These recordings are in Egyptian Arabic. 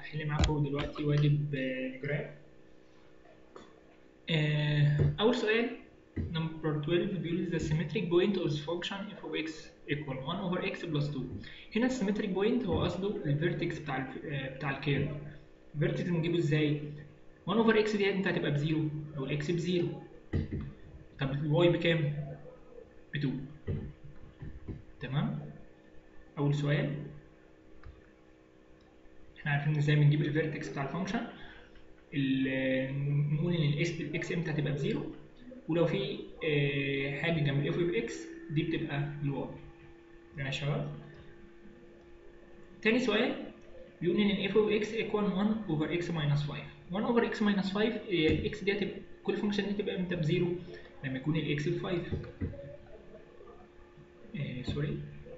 هحل معاكم دلوقتي واجب جراف اول سؤال نمبر 12 بيقول the symmetric point of the function f of x equal 1 over x plus 2 هنا السيمتريك بوينت هو قصده الفيرتكس بتاع ال آه، بتاع الكيرف الفيرتكس بنجيبه ازاي 1 over x دي انت هتبقى بزيرو او الاكس بزيرو طب الواي بكام ب 2 تمام اول سؤال احنا عارفين ازاي بنجيب الفيرتكس بتاع الفانكشن ال- نقول ان الاكس الاكس امتى هتبقى بزيرو ولو في آه، حاجه جنب الاف اوف اكس دي بتبقى الواي تمام يا شباب تاني سؤال بيقول ان اف اوف اكس ايكوال 1 اوفر اكس ماينس 5 1 اوفر اكس ماينس 5 الاكس دي هتبقى كل فانكشن دي تبقى امتى بزيرو لما يكون الاكس ب 5 آه، سوري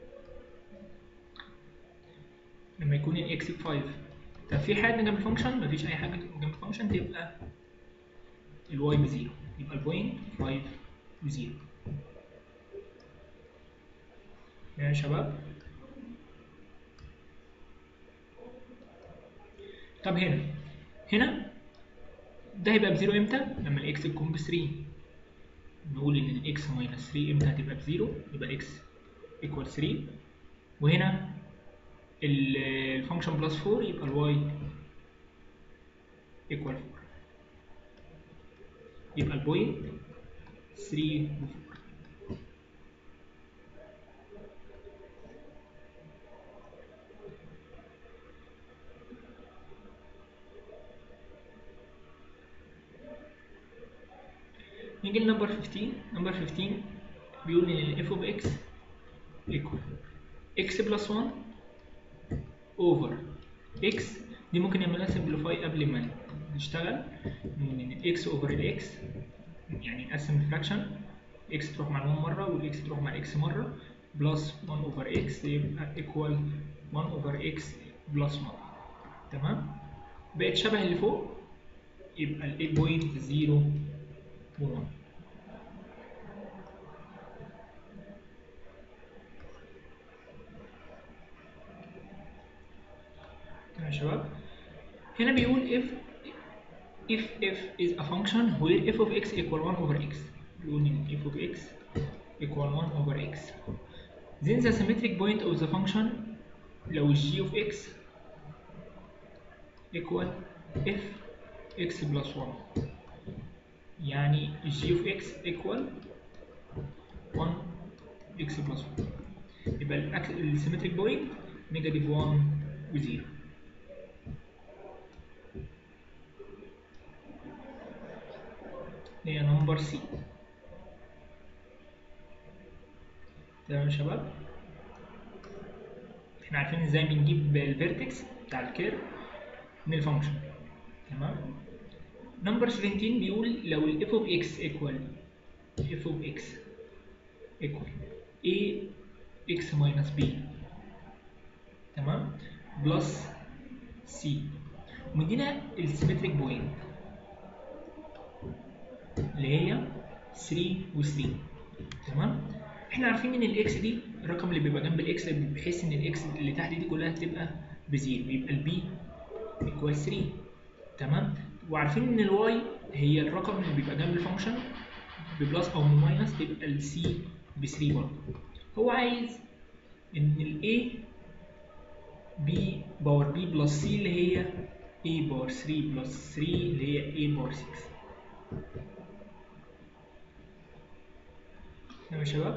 لما يكون الاكس ب 5 طب في حاجه جنب الفانكشن مفيش اي حاجه جنب الفانكشن تبقى الواي بزيرو يبقى البوينت 5 بزيرو يا شباب طب هنا هنا ده هيبقى بزيرو امتى لما الاكس تكون ب 3 نقول ان الاكس ماينس 3 امتى هتبقى بزيرو يبقى الاكس ايكوال 3 وهنا ال- الفانكشن بلس 4 يبقى الواي ايكوال 4 يبقى البوينت 3 و 4 نيجي لنمبر 15 نمبر 15 بيقول ان ال f of x equal x plus 1 over x دي ممكن نعملها simplify قبل ما نشتغل نقول ان ال x over ال x يعني نقسم الفراكشن x تروح مع ال 1 مرة وال x تروح مع ال x مرة بلس 1 over x يبقى equal 1 over x بلس 1 تمام بقت شبه اللي فوق يبقى ال 8.0 1 تمام يا شباب هنا بيقول if if f is a function where f of x equal 1 over x بيقول ان f of x equal 1 over x then the symmetric point of the function لو g of x equal f x plus 1 يعني g of x equal 1 x plus 1 يبقى السيمتريك بوينت نيجاتيف 1 و 0 هي نمبر سي تمام يا شباب احنا عارفين ازاي بنجيب الفيرتكس بتاع الكيرف من الفانكشن تمام نمبر 17 بيقول لو ال f of x equal f of x equal a x minus b تمام بلس c ومدينا السيمتريك بوينت اللي هي 3 و 3 تمام احنا عارفين ان الاكس دي الرقم اللي بيبقى جنب الاكس بحيث ان الاكس اللي تحت دي كلها تبقى بزيرو يبقى البي ايكوال 3 تمام وعارفين ان الواي هي الرقم اللي بيبقى جنب الفانكشن ببلس او بماينس تبقى السي ب 3 برضه هو عايز ان الاي بي باور بي بلس سي اللي هي a باور 3 بلس 3 اللي هي a باور 6 تمام يا شباب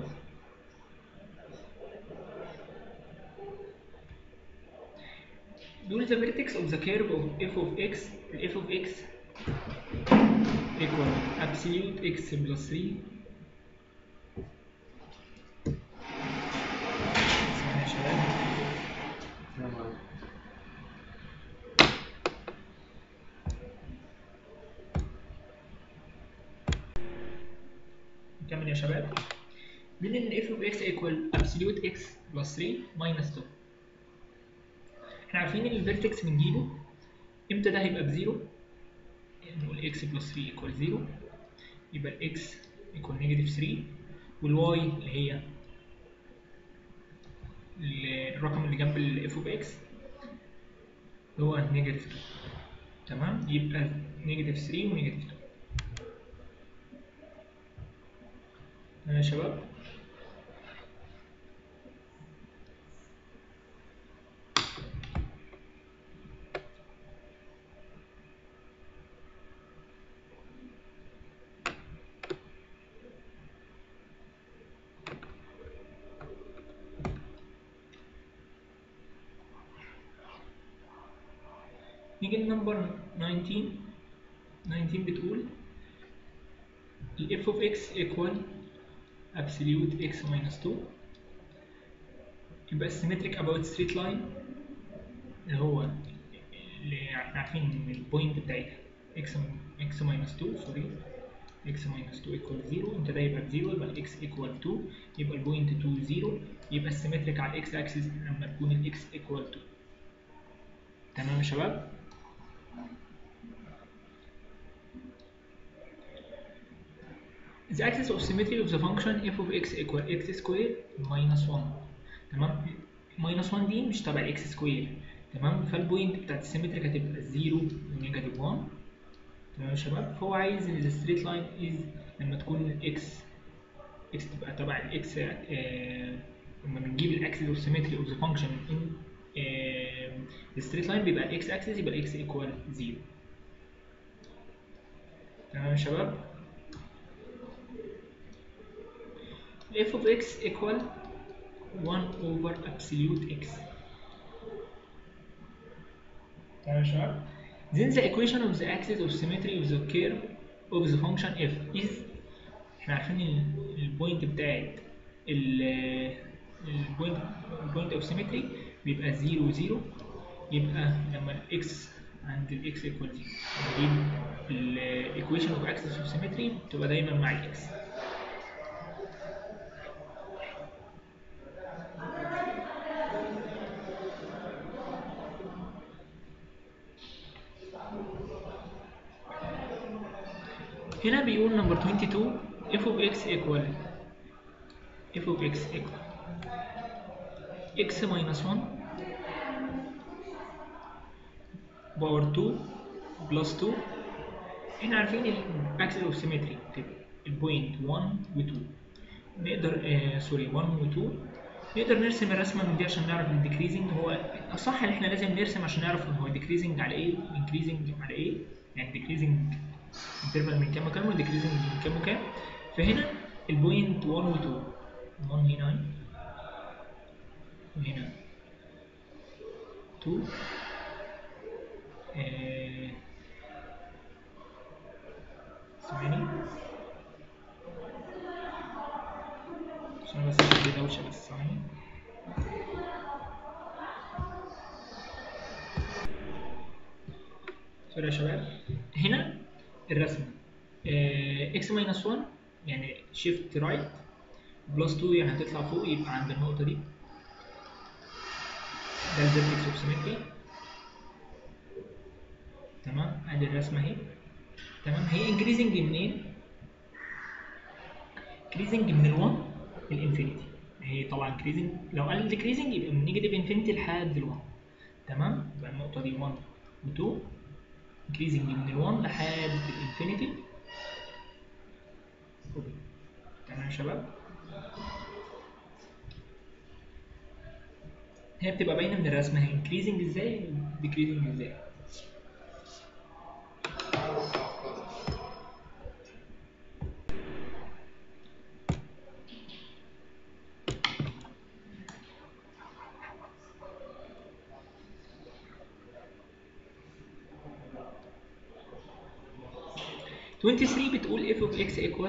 بيقول the vertex of the curve of f of x f of x equal absolute x plus 3 ثواني يا شباب نكمل يا شباب بيقول ان f of x equal absolute x plus 3 minus 2 احنا عارفين ان الفيرتكس بنجيبه امتى ده هيبقى بزيرو نقول x plus 3 equal 0 يبقى ال x equal negative 3 والواي اللي هي الرقم اللي جنب ال f of x هو نيجاتيف 2 تمام يبقى نيجاتيف 3 ونيجاتيف 2 تمام يا شباب نيجي لنمبر 19 19 بتقول ال f of x equal absolute x minus 2 يبقى symmetric about straight line اللي هو اللي احنا عارفين ان البوينت بتاعتها x x minus 2 سوري x minus 2 equal 0 انت ده يبقى ب 0 يبقى x equal 2 يبقى البوينت 2 0 يبقى السيمتريك على الاكس اكسس لما تكون الاكس equal 2 تمام يا شباب؟ the axis of symmetry of the function f of x equal x square minus 1 تمام minus 1 دي مش تبع x سكوير تمام فالبوينت بتاعت السيمتريك هتبقى 0 ونيجاتيف 1 تمام يا شباب فهو عايز ان the straight line is لما تكون x x تبقى تبع الاكس آه لما بنجيب الاكسس of symmetry of the function in آه the straight line بيبقى الاكس axis يبقى x equal 0 تمام يا شباب f of x equal 1 over absolute x تمام يا شباب then the equation of the axis of symmetry of the curve of the function f is احنا عارفين ال- البوينت بتاعت ال البوينت البوينت اوف سيمتري بيبقى 0 0 يبقى لما الاكس عند الاكس ايكوال 0 نجيب الايكويشن اوف اكسس اوف سيمتري تبقى دايما مع الاكس هنا بيقول نمبر 22 f of x equal f of x equal x minus 1 باور 2 بلس 2 احنا عارفين الاكسس اوف سيمتري تبقى البوينت 1 و 2 نقدر آه سوري 1 و 2 نقدر نرسم الرسمه من دي عشان نعرف الديكريزنج هو الصح ان احنا لازم نرسم عشان نعرف هو ديكريزنج على ايه انكريزنج على ايه يعني ديكريزنج انترفال من كام وكام وديكريزنج من كام وكام فهنا البوينت 1 و 2 1 هنا وهنا 2 آه، ثواني عشان بس عندي دوشة بس ثواني سوري يا شباب هنا الرسمة اكس ماينس 1 يعني شيفت رايت بلس 2 يعني هتطلع فوق يبقى عند النقطة دي ده الفيرتكس اوف سيمتري تمام ادي الرسمة اهي تمام هي انكريزنج منين؟ انكريزنج من ال1 للانفينيتي هي طبعا انكريزنج لو قال ديكريزنج يبقى من نيجاتيف انفينيتي لحد ال1 تمام يبقى النقطة دي 1 و2 انكريزنج من ال1 لحد الانفينيتي تمام يا شباب هي بتبقى باينه من الرسمه هي انكريزنج ازاي وديكريزنج ازاي تونتي ثري بتقول f of x equal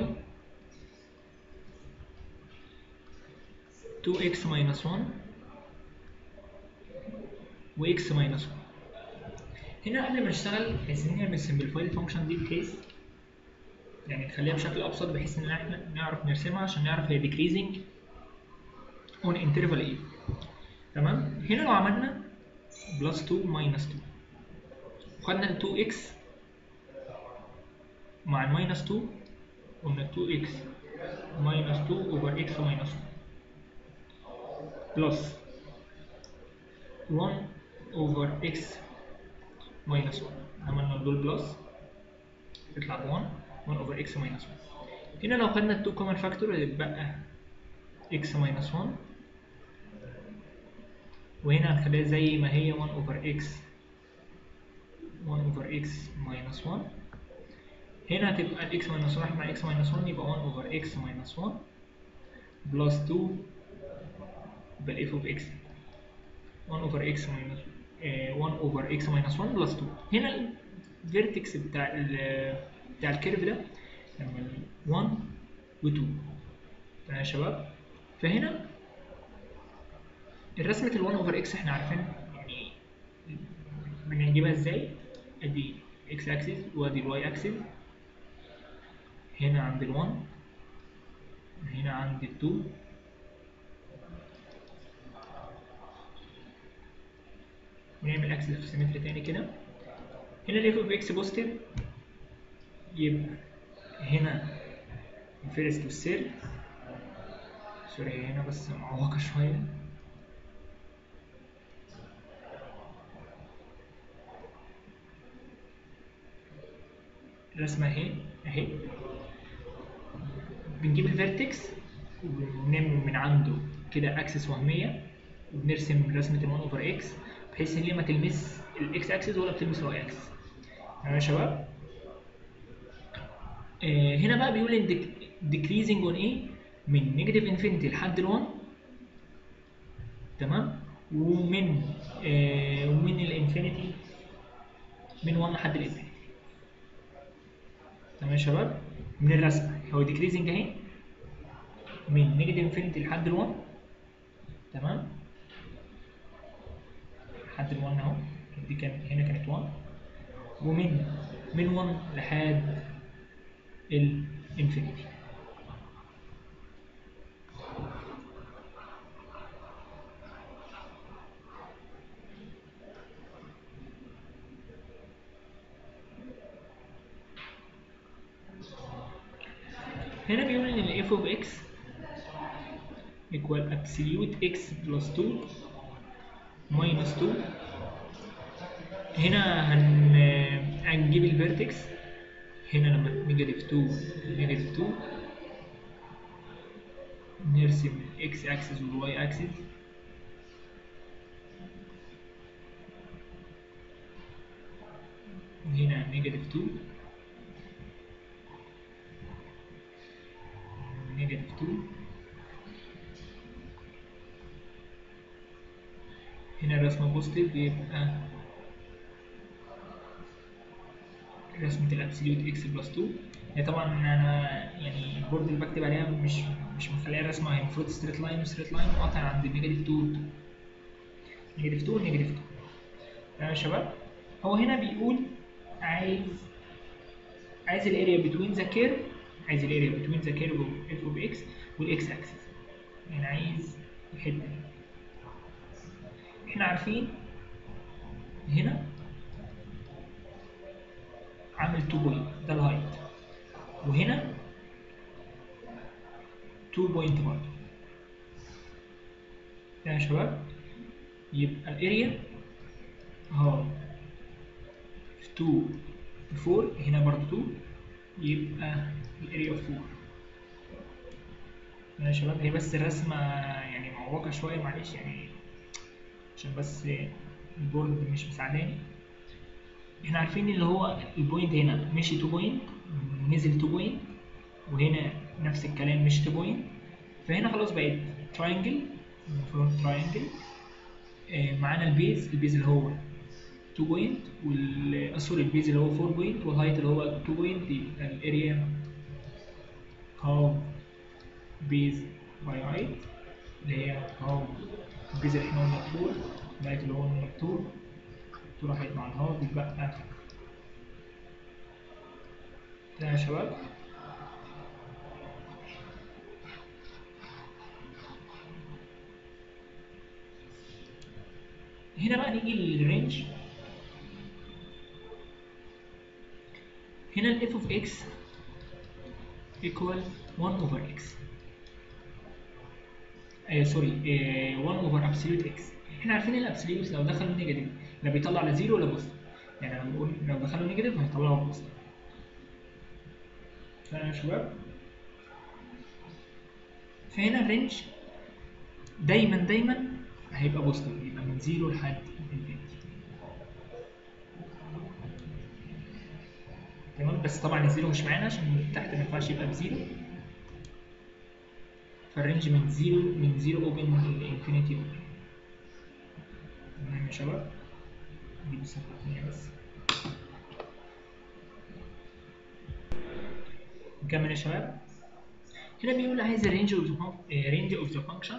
2x minus 1 و x minus 1 هنا قبل ما نشتغل عايزين نعمل simplify الفانكشن دي بحيث يعني نخليها بشكل ابسط بحيث ان احنا نعرف نرسمها عشان نعرف هي decreasing on interval ايه تمام هنا لو عملنا plus 2 minus 2 وخدنا ال 2x مع الماينس 2 قلنا 2x minus 2 over x minus 1 plus 1 over x ماينس 1 عملنا دول بلس يطلع ب 1 1 اوفر اكس ماينس 1 هنا لو خدنا ال 2 كومن فاكتور يتبقى اكس ماينس 1 وهنا هنخليها زي ما هي 1 اوفر اكس 1 اوفر اكس ماينس 1 هنا هتبقى الاكس ماينس 1 مع اكس ماينس 1 يبقى 1 اوفر اكس ماينس 1 بلس 2 يبقى الاف اوف اكس 1 اوفر اكس ماينس 1 اوفر اكس ماينس 1 بلس 2 هنا الفيرتكس بتاع ال بتاع الكيرف ده لما 1 و 2 تمام يا شباب فهنا الرسمة ال 1 اوفر اكس احنا عارفين يعني بنجيبها ازاي ادي اكس اكسس وادي الواي اكسس هنا عند ال 1 هنا عند ال 2 ونعمل اكسس في سيمتري تاني كده هنا الاف اوف اكس بوزيتيف يبقى هنا الفيرست والسير سوري هي هنا بس معوقة شوية الرسمة اهي اهي بنجيب الفيرتكس وبنعمل من عنده كده اكسس وهمية وبنرسم رسمة ال 1 اوفر اكس بحيث ان هي ما تلمس الاكس اكسس ولا بتلمس الواي اكسس تمام يا شباب آه هنا بقى بيقول ان decreasing on ايه من نيجاتيف انفينيتي لحد ال 1 تمام ومن آه ومن الانفينيتي من 1 لحد الانفينيتي تمام يا شباب من الرسمه هو decreasing اهي من نيجاتيف انفينيتي لحد ال 1 تمام لحد ال 1 اهو دي كان هنا كانت 1 ومن من 1 لحد الانفينيتي هنا بيقول ان ال f of x equal absolute x plus 2 minus 2 هنا هن هنجيب الفيرتكس هنا لما نيجاتيف 2 نيجاتيف 2 نرسم الاكس اكسس والواي اكسس هنا نيجاتيف 2 نيجاتيف 2 هنا رسمة بوزيتيف يبقى رسمة الابسوليوت اكس بلس 2 هي طبعا انا يعني البورد اللي بكتب عليها مش مش مخليها رسمة هي المفروض ستريت لاين وستريت لاين وقاطع عند النيجاتيف 2 نيجاتيف 2 نيجاتيف 2 تمام يا شباب هو هنا بيقول عايز عايز الاريا بتوين ذا كيرف عايز الاريا بتوين ذا كيرف اف اوف اكس والاكس اكسس يعني عايز الحته دي احنا عارفين هنا عامل 2 بوينت ده الهايت وهنا 2 بوينت برضه يا شباب يبقى الاريا اهو 2 4 هنا برضه 2 يبقى الاريا اوف 4 يا شباب هي بس الرسمة يعني معوقة شوية معلش يعني عشان بس البورد مش مساعداني احنا عارفين اللي هو البوينت هنا مشي 2 بوينت نزل 2 بوينت وهنا نفس الكلام مش 2 بوينت فهنا خلاص بقت تراينجل المفروض تراينجل آه معانا البيز البيز اللي هو 2 بوينت وال سوري البيز اللي هو 4 بوينت والهايت اللي هو 2 بوينت يبقى الاريا هاو بيز باي هايت اللي هي هاو البيز اللي احنا قلنا 4 الهايت اللي هو قلنا 2 2 راحت مع الهاو بيتبقى ده يا شباب هنا بقى نيجي للرينج هنا ال f of x equal 1 over x آه سوري آه 1 over absolute x احنا عارفين الابسوليوت لو دخل نيجاتيف لا بيطلع لا زيرو ولا بوزيتيف يعني لما بنقول لو دخلوا نيجاتيف هيطلعوا بوزيتيف تمام يا شباب فهنا الرينج دايما دايما هيبقى بوزيتيف يبقى من زيرو لحد انفينيتي تمام بس طبعا الزيرو مش معانا عشان تحت ما ينفعش يبقى بزيرو فالرينج من زيرو من زيرو اوبن لانفينيتي اوبن تمام يا شباب دي بصفة ثانية بس نكمل يا شباب هنا بيقول عايز الرينج اوف ذا رينج اوف ذا فانكشن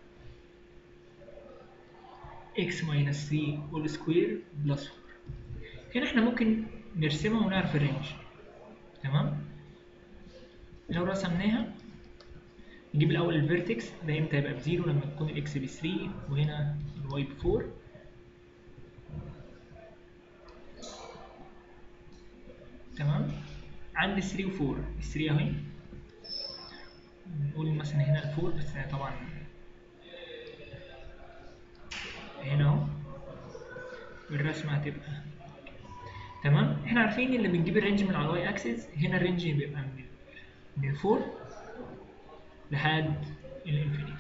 x minus 3 all square plus 4 هنا احنا ممكن نرسمها ونعرف الرينج تمام لو رسمناها نجيب الاول الفيرتكس ده امتى يبقى بزيرو لما تكون الاكس ب 3 وهنا الواي ب 4 تمام عندي 3 و 4 ال 3 اهي نقول مثلا هنا ال 4 بس طبعا هنا اهو الرسمه هتبقى تمام احنا عارفين اللي بنجيب الرينج من على الواي اكسس هنا الرينج بيبقى من من 4 لحد الانفينيتي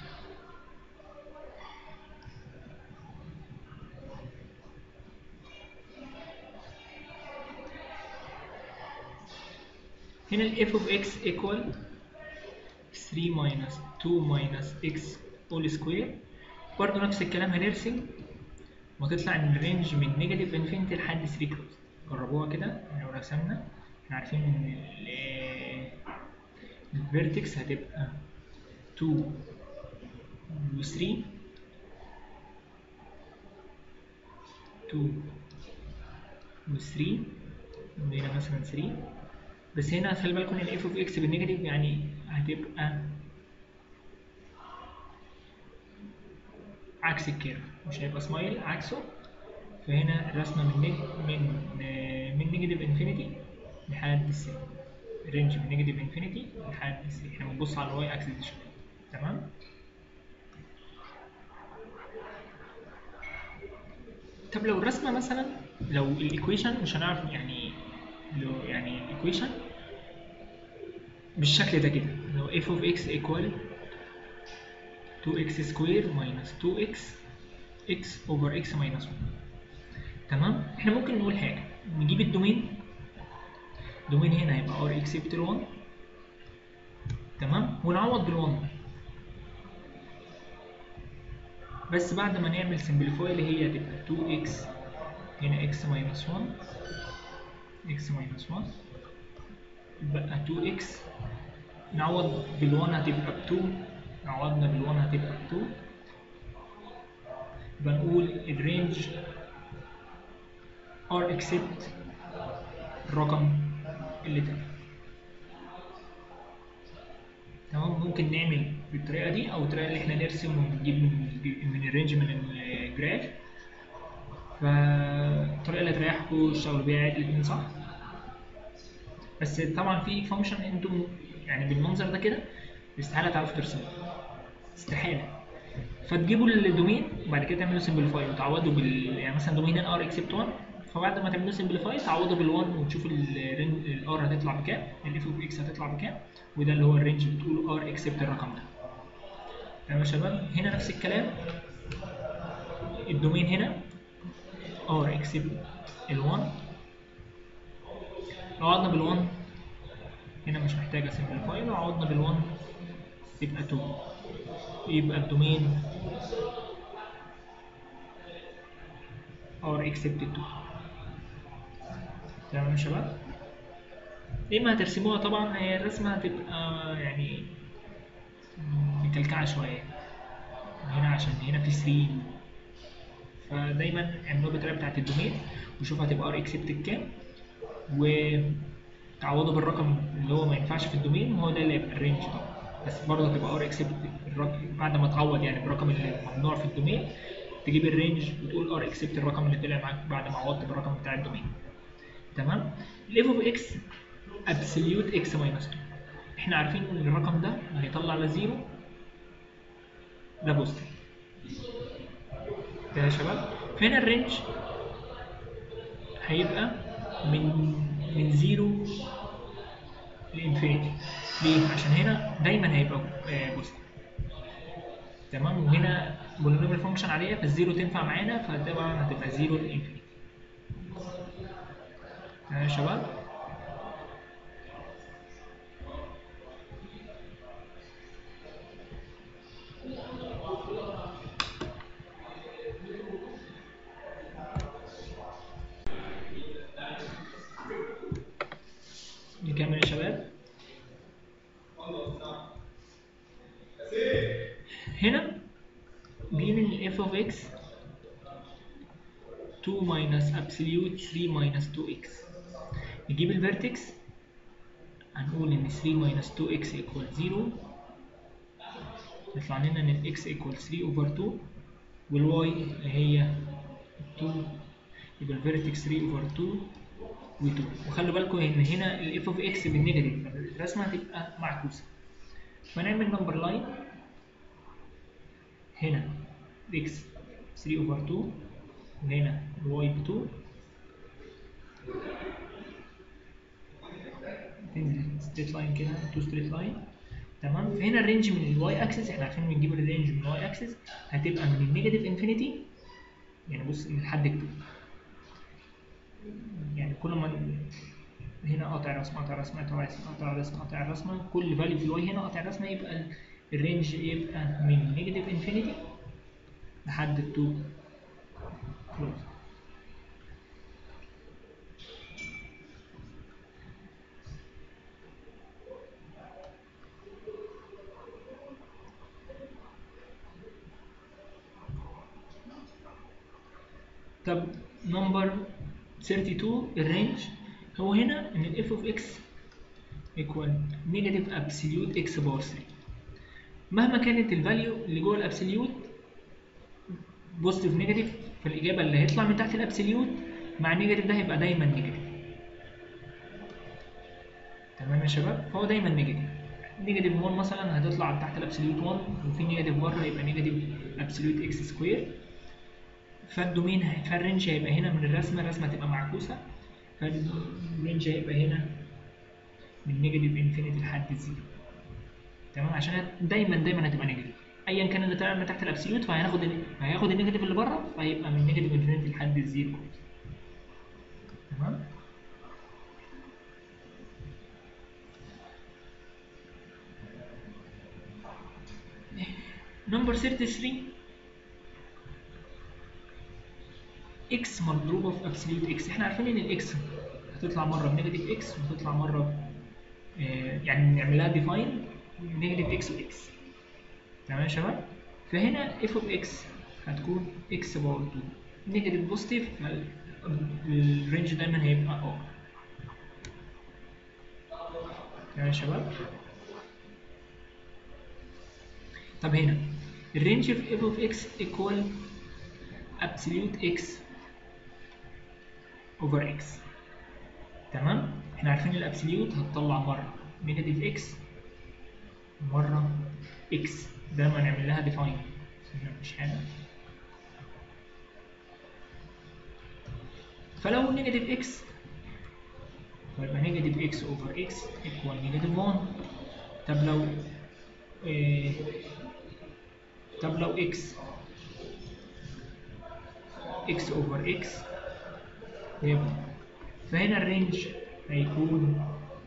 هنا ال f of x equal 3 minus 2 minus x all square برضه نفس الكلام هنرسم وتطلع ان الرينج من نيجاتيف انفينيتي لحد 3 كلوز جربوها كده لو رسمنا احنا عارفين ان الفيرتكس هتبقى 2 و 3 2 و 3 وهنا مثلا 3 بس هنا خلي بالكم ان الاف اوف اكس بالنيجاتيف يعني هتبقى عكس الكيرف مش هيبقى سمايل عكسه فهنا الرسمه من نيج... من من نيجاتيف انفينيتي لحد السي رينج من نيجاتيف انفينيتي لحد السي احنا بنبص على الواي اكسس دي شويه تمام طب لو الرسمه مثلا لو الايكويشن مش هنعرف يعني لو يعني الايكويشن بالشكل ده كده لو f of x equal 2x square minus 2x x over x minus 1 تمام احنا ممكن نقول حاجه نجيب الدومين الدومين هنا هيبقى r except 1 تمام ونعوض بال1 بس بعد ما نعمل simplify اللي هي هتبقى 2x هنا x minus 1 x minus 1 بقى 2x نعوض بال1 هتبقى ب 2 عوضنا بال1 هتبقى ب 2 يبقى نقول الرينج r except الرقم اللي تحت تمام ممكن نعمل بالطريقه دي او الطريقه اللي احنا نرسم ونجيب من من الرينج من الجراف فالطريقه اللي تريحكم اشتغلوا بيها عادي الاثنين صح بس طبعا في فانكشن انتم يعني بالمنظر ده كده استحاله تعرفوا ترسموا استحاله فتجيبوا الدومين وبعد كده تعملوا سمبليفاي وتعوضوا بال يعني مثلا دومين ار اكسبت 1 فبعد ما تعملوا سمبليفاي تعوضوا بال1 وتشوفوا الار هتطلع بكام الاف اوف اكس هتطلع بكام وده اللي هو الرينج بتقولوا ار اكسبت الرقم ده تمام يا شباب هنا نفس الكلام الدومين هنا ار اكسبت ال1 لو عوضنا بال1 هنا مش محتاجه سمبليفاي لو عوضنا بال1 يبقى 2 يبقى الدومين اور اكسبت 2 تمام يا شباب اما هترسموها طبعا هي الرسمه هتبقى يعني مكلكعه شويه هنا عشان هنا في 3 فدايما اعملوها بالطريقه بتاعت الدومين وشوفوا هتبقى ار اكسبت بكام وتعوضوا بالرقم اللي هو ما ينفعش في الدومين وهو ده اللي هيبقى الرينج طبعا بس برضه هتبقى ار اكسبت بعد ما تعوض يعني بالرقم اللي ممنوع في الدومين تجيب الرينج وتقول ار اكسبت الرقم اللي طلع معاك بعد ما عوضت بالرقم بتاع الدومين تمام الاف اوف اكس ابسوليوت اكس ماينس 2 احنا عارفين ان الرقم ده هيطلع لزيرو ده بوزيتيف يا شباب فهنا الرينج هيبقى من من زيرو لانفينيتي ليه؟ عشان هنا دايما هيبقى بوزيتيف تمام وهنا بولينوميال فانكشن عليها فالزيرو تنفع معانا فطبعا هتبقى زيرو لانفينيتي تمام يا شباب نكمل يا شباب هنا بين ال f of x 2 minus absolute 3 minus 2x نجيب الفيرتكس هنقول ان 3 minus 2x equal 0 يطلع لنا ان ال x equal 3 over 2 والy اللي هي 2 يبقى الفيرتكس 3 over 2 و2 وخلوا بالكم ان هنا ال f of x بالنيجاتيف الرسمه هتبقى معكوسه فنعمل نمبر لاين هنا x 3 over 2 وهنا y ب 2 تنزل ستريت لاين كده تو ستريت لاين تمام فهنا الرينج من الواي اكسس احنا عارفين بنجيب الرينج من الواي اكسس هتبقى من النيجاتيف انفينيتي يعني بص من لحد 2 يعني كل ما هنا قاطع رسمه قاطع رسمه قاطع رسمه قاطع رسمه قاطع رسمه كل فاليو في الواي هنا قاطع رسمه يبقى الرينج يبقى من نيجاتيف انفينيتي لحد 2 كلوز طب نمبر 32 الرينج هو هنا ان ال f of x equal negative absolute x باور 3 مهما كانت الفاليو اللي جوه الابسوليوت بوزيتيف نيجاتيف فالاجابه اللي هيطلع من تحت الابسوليوت مع النيجاتيف ده هيبقى دايما نيجاتيف تمام يا شباب فهو دايما نيجاتيف نيجاتيف 1 مثلا هتطلع تحت الابسوليوت 1 وفي نيجاتيف بره يبقى نيجاتيف ابسوليوت اكس سكوير فالدومين فالرينج هيبقى هنا من الرسمه الرسمه هتبقى معكوسه فالرينج هيبقى هنا من نيجاتيف انفينيتي لحد الزيرو تمام عشان دايما دايما هتبقى نيجاتيف ايا كان اللي طالع من تحت الابسوليوت فهياخد هياخد النيجاتيف اللي بره فهيبقى من نيجاتيف انفينيتي لحد الزيرو تمام نمبر 33 اكس مضروبه في ابسوليوت اكس احنا عارفين ان الاكس هتطلع مره بنيجاتيف اكس وتطلع مره آه يعني نعمل لها ديفاين نيجاتيف اكس واكس تمام يا شباب فهنا اف اوف اكس هتكون اكس باور 2 نيجاتيف بوزيتيف الرينج دايما هيبقى ار تمام يا شباب طب هنا الرينج في اف اوف اكس ايكوال absolute x over x تمام احنا عارفين الابسوليوت هتطلع مره نيجاتيف اكس مره اكس ده ما نعمل لها ديفاين مفيش حاجه فلو نيجاتيف اكس فيبقى نيجاتيف اكس اوفر اكس ايكوال نيجاتيف 1 طب لو إيه طب لو اكس x over x يبقى فهنا الرينج هيكون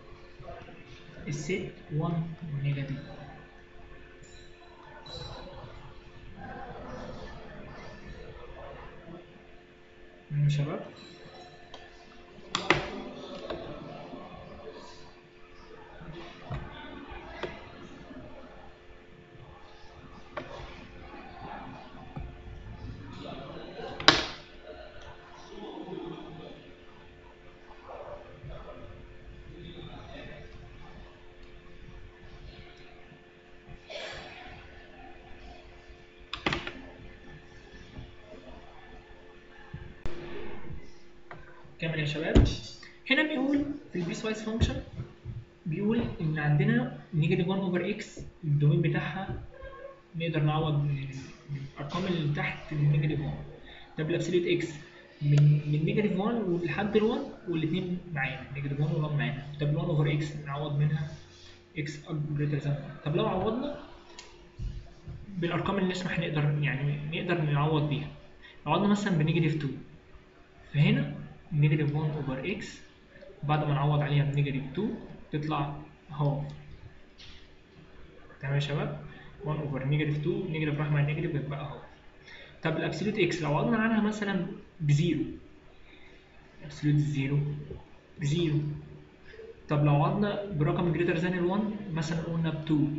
الست 1 ونيجاتيف يا شباب كمل يا شباب هنا بيقول في البيس وايز فانكشن بيقول ان عندنا نيجاتيف 1 اوفر اكس الدومين بتاعها نقدر نعوض من الارقام اللي تحت النيجاتيف 1 ده بالابسوليوت اكس من من نيجاتيف 1 لحد ال 1 والاثنين معانا نيجاتيف 1 و1 معانا طب 1 اوفر اكس نعوض منها اكس اكبر ذان طب لو عوضنا بالارقام اللي نسمح نقدر يعني نقدر نعوض بيها عوضنا مثلا بنيجاتيف 2 فهنا نيجاتيف 1 اوفر اكس بعد ما نعوض عليها بنيجاتيف 2 تطلع هاف تمام يا شباب 1 اوفر نيجاتيف 2 نيجاتيف راح مع النيجاتيف يبقى هاف طب الابسولوت اكس لو عوضنا عنها مثلا بزيرو ابسولوت زيرو بزيرو طب لو عوضنا برقم جريتر ذان ال 1 مثلا قلنا ب 2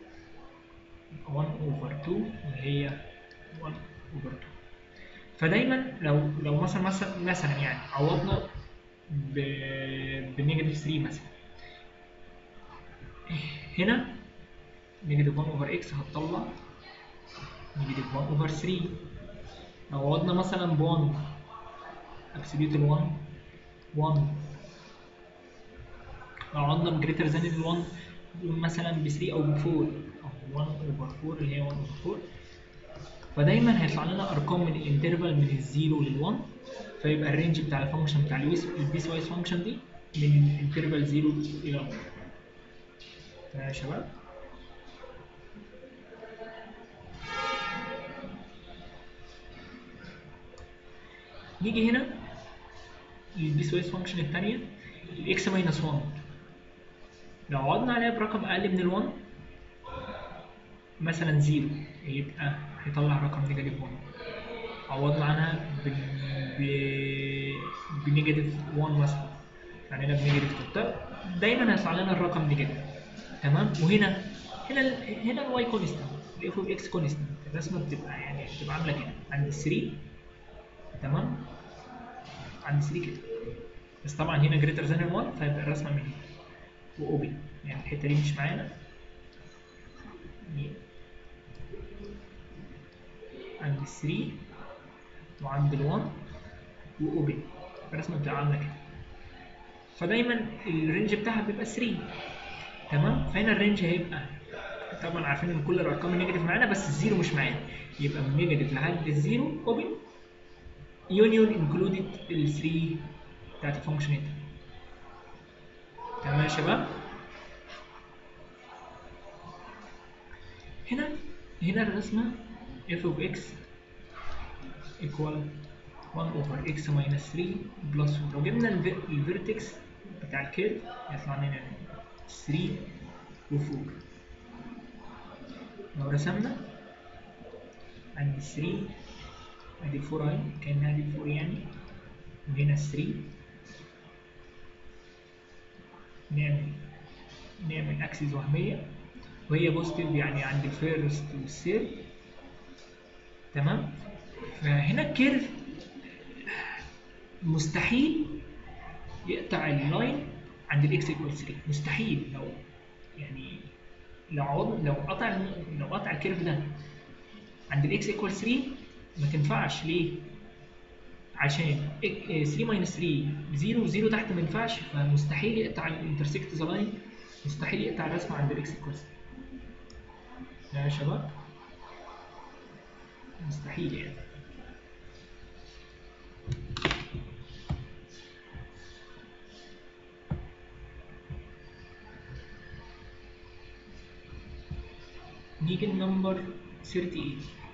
1 اوفر 2 اللي هي 1 اوفر 2 فدايما لو لو مثلا مثلا مثلا يعني عوضنا ب بنيجاتيف 3 مثلا هنا نيجاتيف 1 اوفر اكس هتطلع نيجاتيف 1 اوفر 3 لو عوضنا مثلا ب 1 ابسوليوت ال 1 1 لو عوضنا بجريتر ذان ال 1 مثلا ب 3 او ب 4 او 1 اوفر 4 اللي هي 1 اوفر 4 فدايما هيطلع لنا ارقام من الانترفال من الزيرو لل 1 فيبقى الرينج بتاع الفانكشن بتاع البيس وايز فانكشن دي من انترفال 0 الى 1 تمام يا شباب نيجي هنا للبيس وايز فانكشن الثانيه الاكس ماينس 1 لو عوضنا عليها برقم اقل من ال 1 مثلا 0 يبقى هيطلع رقم نيجاتيف 1 عوضنا عنها ب ب بنيجاتيف 1 مثلا يعني هنا بنيجاتيف 2 طب دايما هيطلع لنا الرقم نيجاتيف تمام وهنا هنا ال هنا الواي كونستنت الاف اوف اكس كونستنت الرسمه بتبقى يعني بتبقى عامله كده عند 3 تمام عند 3 كده بس طبعا هنا جريتر ذان 1 فيبقى الرسمه من هنا واوبن يعني الحته دي مش معانا عند 3 وعند ال 1 واوبن الرسمه بتبقى عامله كده فدايما الرينج بتاعها بيبقى 3 تمام فهنا الرينج هيبقى طبعا عارفين ان كل الارقام النيجاتيف معانا بس الزيرو مش معانا يبقى من نيجاتيف لحد الزيرو اوبن يونيون انكلودد ال 3 بتاعت الفانكشن دي تمام يا شباب هنا هنا الرسمه f of x equal 1 over x minus 3 plus 4 لو جبنا الفيرتكس بتاع الكيرف هيطلع لنا 3 و4 لو رسمنا عندي 3 ادي 4 اهي كانها دي 4 يعني وهنا 3 نعمل نعمل اكسس وهميه وهي بوزيتيف يعني عند الفيرست والثيرد تمام فهنا الكيرف مستحيل يقطع اللاين عند الاكس ايكوال 3 مستحيل لو يعني لو عوض لو قطع لو قطع الكيرف ده عند الاكس ايكوال 3 ما تنفعش ليه؟ عشان 3 ماينس 3 0 0 تحت ما ينفعش فمستحيل يقطع الانترسكت ذا لاين مستحيل يقطع الرسمه عند الاكس ايكوال 3 يا شباب مستحيل يعني نيجي لنمبر 38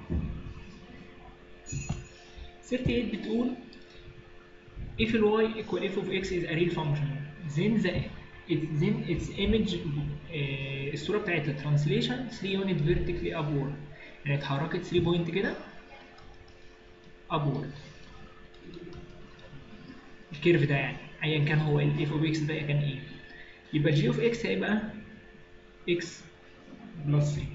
38 بتقول if y equal f of x is a real function then the it, then its image آه الصوره بتاعتها translation 3 unit vertically upward يعني اتحركت 3 بوينت كده upward الكيرف ده يعني ايا كان هو ال f of x ده كان ايه يبقى g of x هيبقى x بلس 3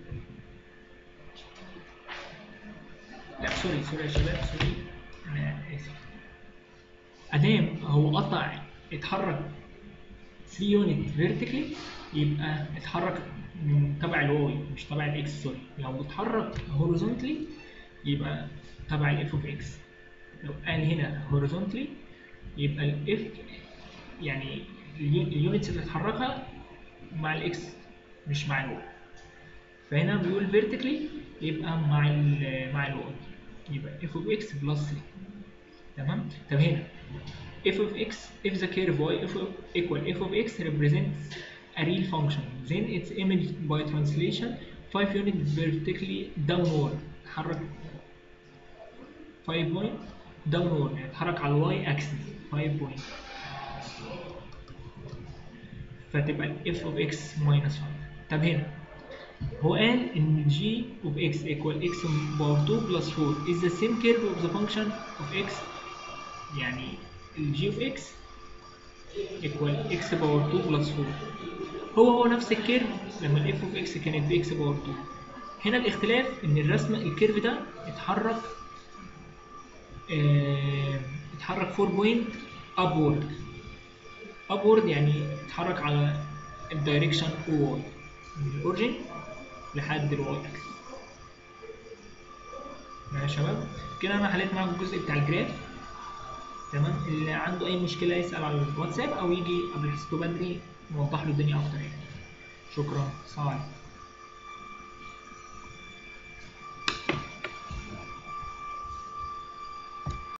لا سوري سوري يا شباب سوري انا اسف ادام هو قطع اتحرك 3 يونت فيرتيكلي يبقى اتحرك من تبع الواي مش تبع الاكس سوري لو اتحرك هوريزونتلي يبقى تبع الاف اوف اكس لو قال هنا هوريزونتلي يبقى الاف يعني اليونتس اللي اتحركها مع الاكس مش مع الواي فهنا بيقول فيرتيكلي يبقى مع ال مع الواي يبقى اف اوف اكس بلس 3 تمام طب هنا f of x if the curve y f of equal f of x represents a real function then its image by translation 5 unit vertically downward تحرك 5 point downward يعني تحرك على الواي اكسس 5 point فتبقى ال f of x minus 5 طب هنا هو قال ان g of x equal x power 2 plus 4 is the same curve of the function of x يعني ال g of x equal x power 2 plus 4 هو هو نفس الكيرف لما ال f of x كانت ب x power 2 هنا الاختلاف ان الرسمه الكيرف ده اتحرك اه اتحرك 4 بوينت upward upward يعني اتحرك على الدايركشن o y من الاوريجن لحد الواي اكس يا شباب كده انا حليت معاكم الجزء بتاع الجراف تمام اللي عنده اي مشكله يسال على الواتساب او يجي قبل حصته بدري نوضح له الدنيا اكتر يعني شكرا سلام عليكم